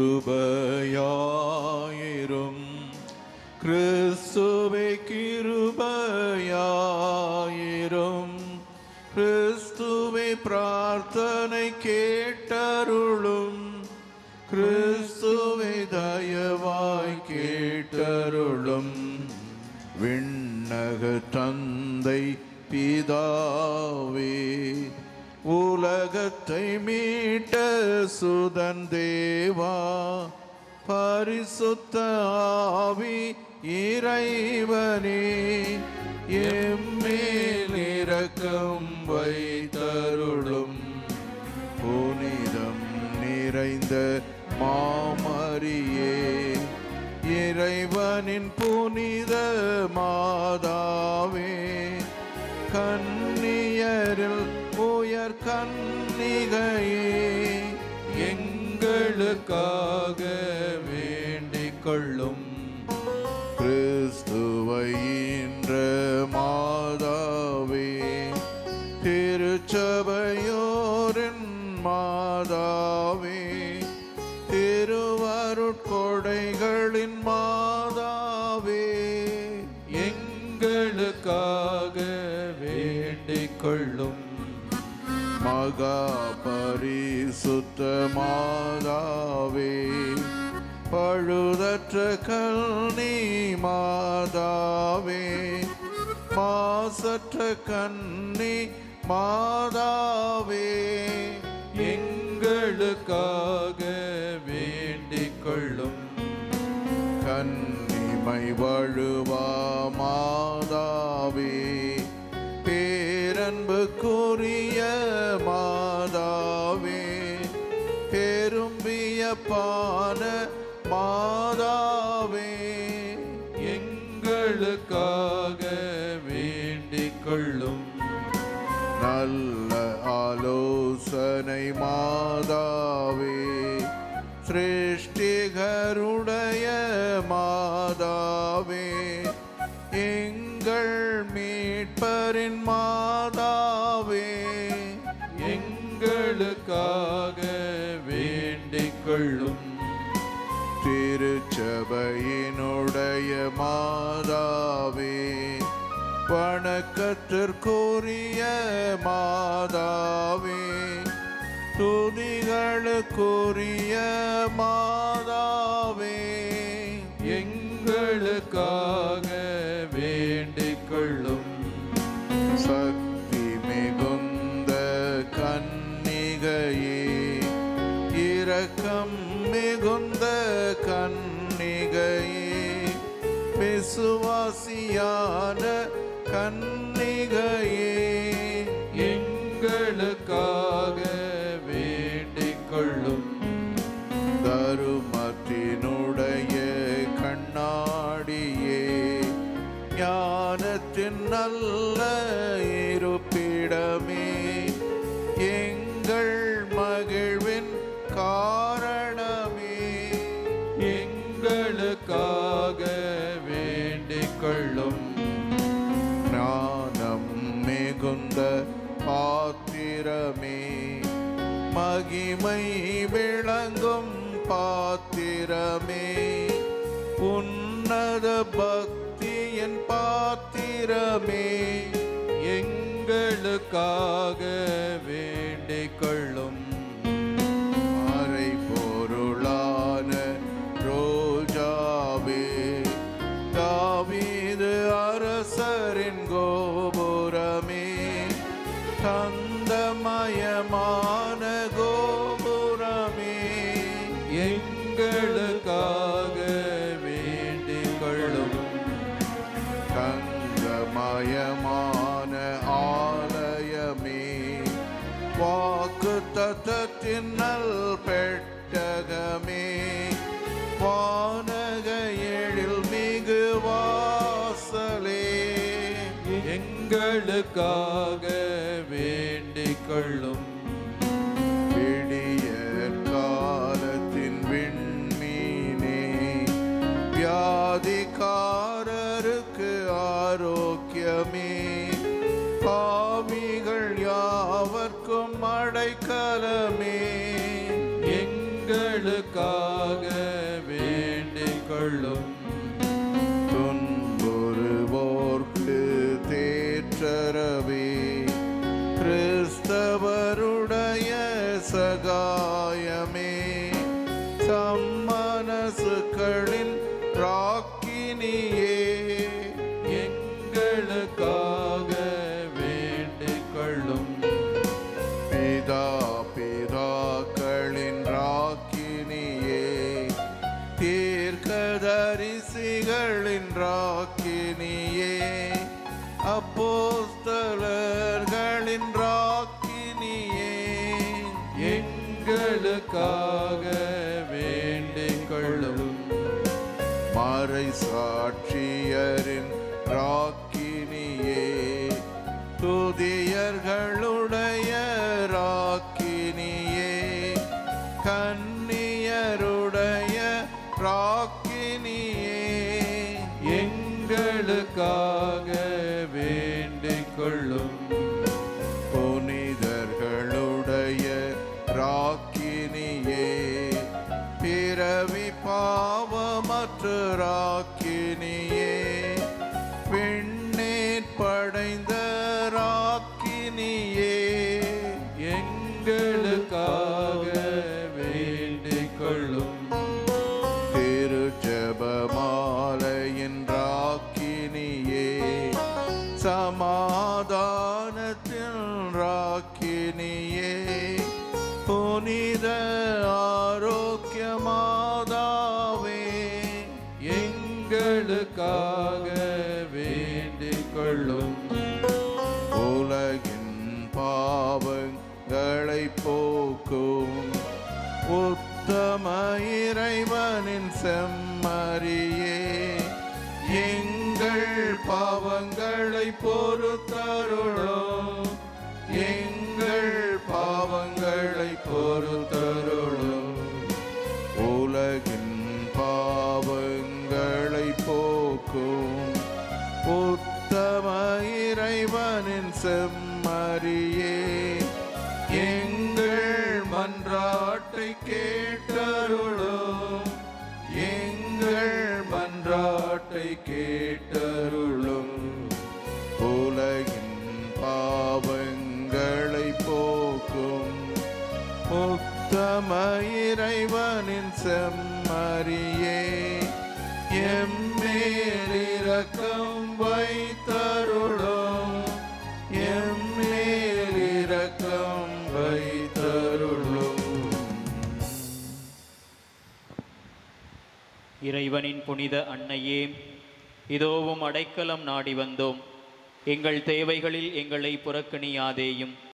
கிருபையாயிரும் கிறிஸ்துவே கிருபையாயிரும் கிறிஸ்துவே பிரார்த்தனை கேட்டருளும் கிறிஸ்துவே தயவாய் கேட்டருளும் விண்ணக தந்தை பிதாவே உலகத்தை மீட்ட சுதன் தேவா பரிசுத்த ஆவி இறைவனே எம்மேல் இரக்கம் வைத்தருளும் புனிதம் நிறைந்த மாமரியே இறைவனின் புனித மாதாவே கன்னியரில் உயர் கன்னிகையே எங்களுக்காக வேண்டிக் கொள்ளும் கிறிஸ்துவை இன்ற மாதாவே திருச்சபையோரின் மாதாவே திருவருட்கொடைகளின் மாதாவே எங்களுக்காக வேண்டிக் கொள்ளும் மகா பரிசுத்த மாதாவே பழுதற்ற கல்னி மாதாவே மாசற்ற கன்னி மாதாவே எங்களுக்காக வேண்டிக் கொள்ளும் கன்னிமை வழுவா மாதாவே பேரன்புக்குரிய மாதாவே பெரும்பியப்பான மாதாவே எங்களுக்காக வேண்டிக் கொள்ளும் நல்ல ஆலோசனை மாதாவே சிருஷ்டிகருடைய மாதாவே எங்கள் மீட்பரின் மாதாவே எங்களுக்காக வேண்டிக் கொள்ளும் திருச்சபையினுடைய மாதாவே வணக்கத்திற்குரிய மாதாவே துதிகளுக்குரிய மாதாவே எங்களுக்காக வேண்டிக் கொள்ளும் சக்தி மிகுந்த கன்னிகையே இரக்கம் மிகுந்த கன்னிகையே விசுவாசியான கன்னிகையே எங்களுக்காக வேண்டிக் கொள்ளும் தருமத்தினுடைய கண்ணாடியே ஞானத்தின் நல்ல இருப்பிடமே எங்கள் மகிழ்வின் காரணமே எங்களுக்காக வேண்டிக் கொள்ளும் ஞானம் மிகுந்த பாத்திரமே மகிமை விளங்கும் பாத்திரமே உன்னத பக்தியின் பாத்திரமே எங்களுக்காக வேண்டிக் கொள்ளும் அரை பொருளான ரோஜாவே தாவீது அரசரின் கோபுரமே தந்தமயமான கோபுரமே எங்களுக்காக வேண்டிக் கொள்ளும் தங்கமயமான ஆலயமே வாக்கு தத்தத்தின் நல் பெட்டகமே வானக எழில் மிகு வாசலே எங்களுக்காக வேண்டிக் கொள்ளும் விடிய காலத்தின் விண்மீனே வியாதிக்காரருக்கு ஆரோக்கியமே பாவிகள் யாவர்க்கும் அடைக்கலமே எங்களுக்கு எங்களுக்காக வேண்டிக் கொள்ளும் துன்புறுவோர்க்கு தேற்றரவே கிறிஸ்தவருடைய சகாயமே சம்மனசுக்களின் ராக்கினியே எங்களுக்காக வேண்டிக் கொள்ளும் பிதா பிதாக்களின் ராக்கினியே தீர்க்கதரிசிகளின் ராக்கினியே அப்போஸ்தலர்களின் ராக்கினியே எங்களுக்காக வேண்டிக் கொள்ளும் மறை சாட்சியரின் ராக்கினியே துதியர்களுடைய ராக்கினியே கன்னியருடைய ராக்கினியே எங்களுக்காக வேண்டிக் கொள்ளும் புனிதர்களுடைய ராக்கினியே பிறவி பாவமற்ற ராக்கினியே விண்ணேற் படைந்த ராக்கினியே எங்களுக்காக வேண்டிக் கொள்ளும் திருஜபமாலையின் ராக்கினியே சமாதானத்தின் ராக்கினியே புனித ஆரோக்கியமாதாவே எங்களுக்காக வேண்டிக் கொள்ளும் உலகின் பாவங்களை போக்கும் உத்தம இறைவனின் செம்மறியே எங்கள் பாவங்களை பொறுத்தருளும் எங்கள் பாவங்களை பொறுத்தருளும் உலகின் பாவங்களை போக்கும் உத்தம இறைவனின் செம்மறியே எங்கள் மன்றாட்டை கேட்டருளும் எங்கள் மன்றாட்டை கேட்டருளும் உலகின் பாவங்களை போக்கும் உத்தம இறைவனின் செம்மறியே எம்மேலிரக்கம் வைத்தருளும் எம்மேலிரக்கம் வைத்தருளும் இறைவனின் புனித அன்னையே இதோவும் அடைக்கலம் நாடி வந்தோம் எங்கள் தேவைகளில் எங்களை புறக்கணியாதேயும்